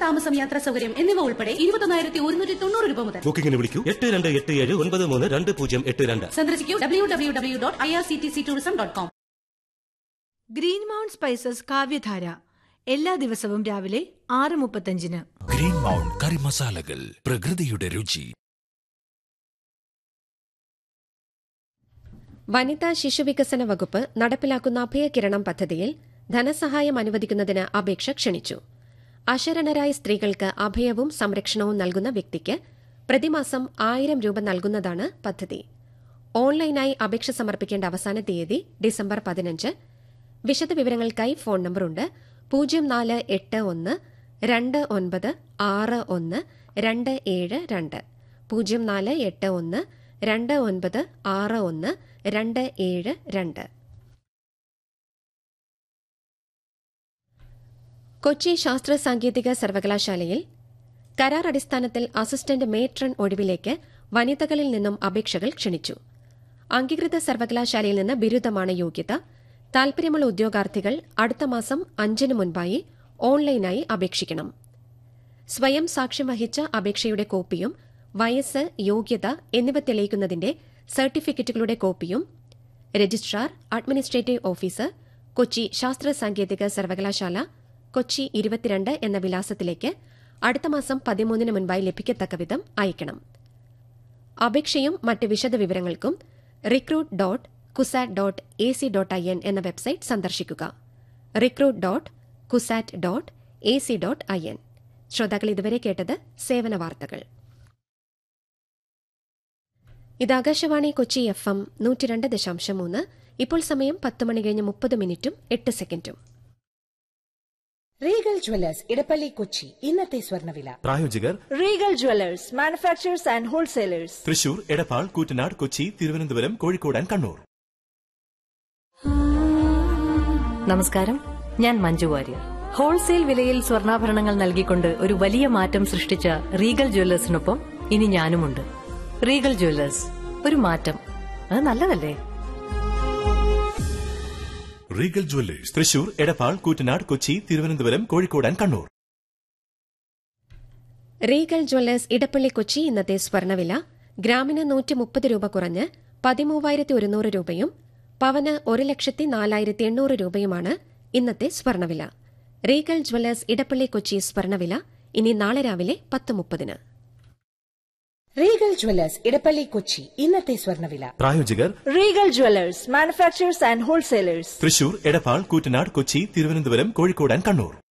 താമസം യാത്രാ സൗകര്യം എന്നിവ ഉൾപ്പെടെ ഇരുപത്തൊന്നായിരത്തി ഒരുന്നൂറ്റി തൊണ്ണൂറ് രൂപ മുതൽ ബുക്കിംഗിന് വിളിക്കൂ എട്ട് രണ്ട് എട്ട് ഏഴ് ഒൻപത് മൂന്ന് രണ്ട് പൂജ്യം എട്ട് രണ്ട് സന്ദർശിക്കൂ W W W dot I R C T C tourism dot com green mount spices കാവ്യധാര എല്ലാ ദിവസവും രാവിലെ ആറ് മുപ്പത്തഞ്ചിന് ഗ്രീൻ മൗണ്ട് കറി മസാലകൾ പ്രകൃതിയുടെ രുചി വനിതാ ശിശുവികസന വകുപ്പ് നടപ്പിലാക്കുന്ന അഭയകിരണം പദ്ധതിയിൽ ധനസഹായം അനുവദിക്കുന്നതിന് അപേക്ഷ ക്ഷണിച്ചു അശരണരായ സ്ത്രീകൾക്ക് അഭയവും സംരക്ഷണവും നൽകുന്ന വ്യക്തിക്ക് പ്രതിമാസം ആയിരം രൂപ നൽകുന്നതാണ് പദ്ധതി ഓൺലൈനായി അപേക്ഷ സമർപ്പിക്കേണ്ട അവസാന തീയതി ഡിസംബർ പതിനഞ്ച് വിശദവിവരങ്ങൾക്കായി ഫോൺ നമ്പറുണ്ട് പൂജ്യം നാല് എട്ട് ഒന്ന് രണ്ട് ഒൻപത് ആറ് ഒന്ന് രണ്ട് ഏഴ് രണ്ട് പൂജ്യം നാല് എട്ട് ഒന്ന് രണ്ട് ഒൻപത് ആറ് ഒന്ന് രണ്ട് ഏഴ് രണ്ട് കൊച്ചി ശാസ്ത്ര സാങ്കേതിക സർവകലാശാലയിൽ കരാർ അടിസ്ഥാനത്തിൽ അസിസ്റ്റന്റ് മേട്രൺ ഒഴിവിലേക്ക് വനിതകളിൽ നിന്നും അപേക്ഷകൾ ക്ഷണിച്ചു അംഗീകൃത സർവകലാശാലയിൽ നിന്ന് ബിരുദമാണ് യോഗ്യത താൽപര്യമുള്ള ഉദ്യോഗാർത്ഥികൾ അടുത്ത മാസം അഞ്ചിന് മുൻപായി ഓൺലൈനായി അപേക്ഷിക്കണം സ്വയം സാക്ഷ്യം വഹിച്ച അപേക്ഷയുടെ കോപ്പിയും വയസ്സ് യോഗ്യത എന്നിവ തെളിയിക്കുന്നതിന്റെ സർട്ടിഫിക്കറ്റുകളുടെ കോപ്പിയും രജിസ്ട്രാർ അഡ്മിനിസ്ട്രേറ്റീവ് ഓഫീസർ കൊച്ചി ശാസ്ത്ര സാങ്കേതിക സർവകലാശാല കൊച്ചി ഇരുപത്തിരണ്ട് എന്ന വിലാസത്തിലേക്ക് അടുത്ത മാസം പതിമൂന്നിന് മുൻപായി ലഭിക്കത്തക്ക വിധം അയക്കണം അപേക്ഷയും മറ്റ് വിശദവിവരങ്ങൾക്കും recruit dot CUSAT dot A C dot I N എന്ന വെബ്സൈറ്റ് സന്ദർശിക്കുക recruit dot CUSAT dot A C dot I N ശ്രോതാക്കൾ ഇതുവരെ കേട്ടത് സേവന വാർത്തകൾ ഇത് ആകാശവാണി കൊച്ചി എഫ് എം നൂറ്റിരണ്ട് ദശാംശം മൂന്ന് ഇപ്പോൾ സമയം പത്ത് മണി കഴിഞ്ഞ് മുപ്പത് മിനിറ്റും എട്ട് സെക്കൻഡും റീഗൽ ജ്വല്ലേഴ്സ് ഇടപ്പള്ളി കൊച്ചി ഇന്നത്തെ സ്വർണ്ണവില പ്രായോജകർ Regal Jewellers manufacturers and wholesalers Thrissur Edappal Koottanad Kochi Thiruvananthapuram Kozhikode and Kannur നമസ്കാരം ഞാൻ മഞ്ജു വാര്യർ ഹോൾസെയിൽ വിലയിൽ സ്വർണ്ണാഭരണങ്ങൾ നൽകിക്കൊണ്ട് ഒരു വലിയ മാറ്റം സൃഷ്ടിച്ച റീഗൽ ജ്വല്ലേഴ്സിനൊപ്പം ഇനി ഞാനുമുണ്ട് റീഗൽ ജ്വല്ലേഴ്സ് ഒരു മാറ്റം അത് നല്ലതല്ലേ റീഗൽ ജ്വല്ലേഴ്സ് തൃശൂർ എടപ്പാൾ കൂറ്റനാട് കൊച്ചി തിരുവനന്തപുരം കോഴിക്കോട് ആൻഡ് കണ്ണൂർ റീഗൽ ജ്വല്ലേഴ്സ് ഇടപ്പള്ളി കൊച്ചി ഇന്നത്തെ സ്വർണ്ണവില ഗ്രാമിന് നൂറ്റി മുപ്പത് രൂപ കുറഞ്ഞ് പതിമൂവായിരത്തി ഒരുന്നൂറ് രൂപയും പവന് ഒരു ലക്ഷത്തി നാലായിരത്തി എണ്ണൂറ് രൂപയുമാണ് ഇന്നത്തെ സ്വർണ്ണവില റീഗൽ ജ്വല്ലേഴ്സ് ഇടപ്പള്ളി കൊച്ചി സ്വർണ്ണവില ഇനി നാളെ രാവിലെ പത്ത് മുപ്പതിന് റീഗൽ ജ്വല്ലേഴ്സ് ഇടപ്പള്ളി കൊച്ചി ഇന്നത്തെ സ്വർണ്ണവില പ്രായോജകർ Regal Jewellers manufacturers and wholesalers Thrissur Edappal Koottanad Kochi Thiruvananthapuram Kozhikode and Kannur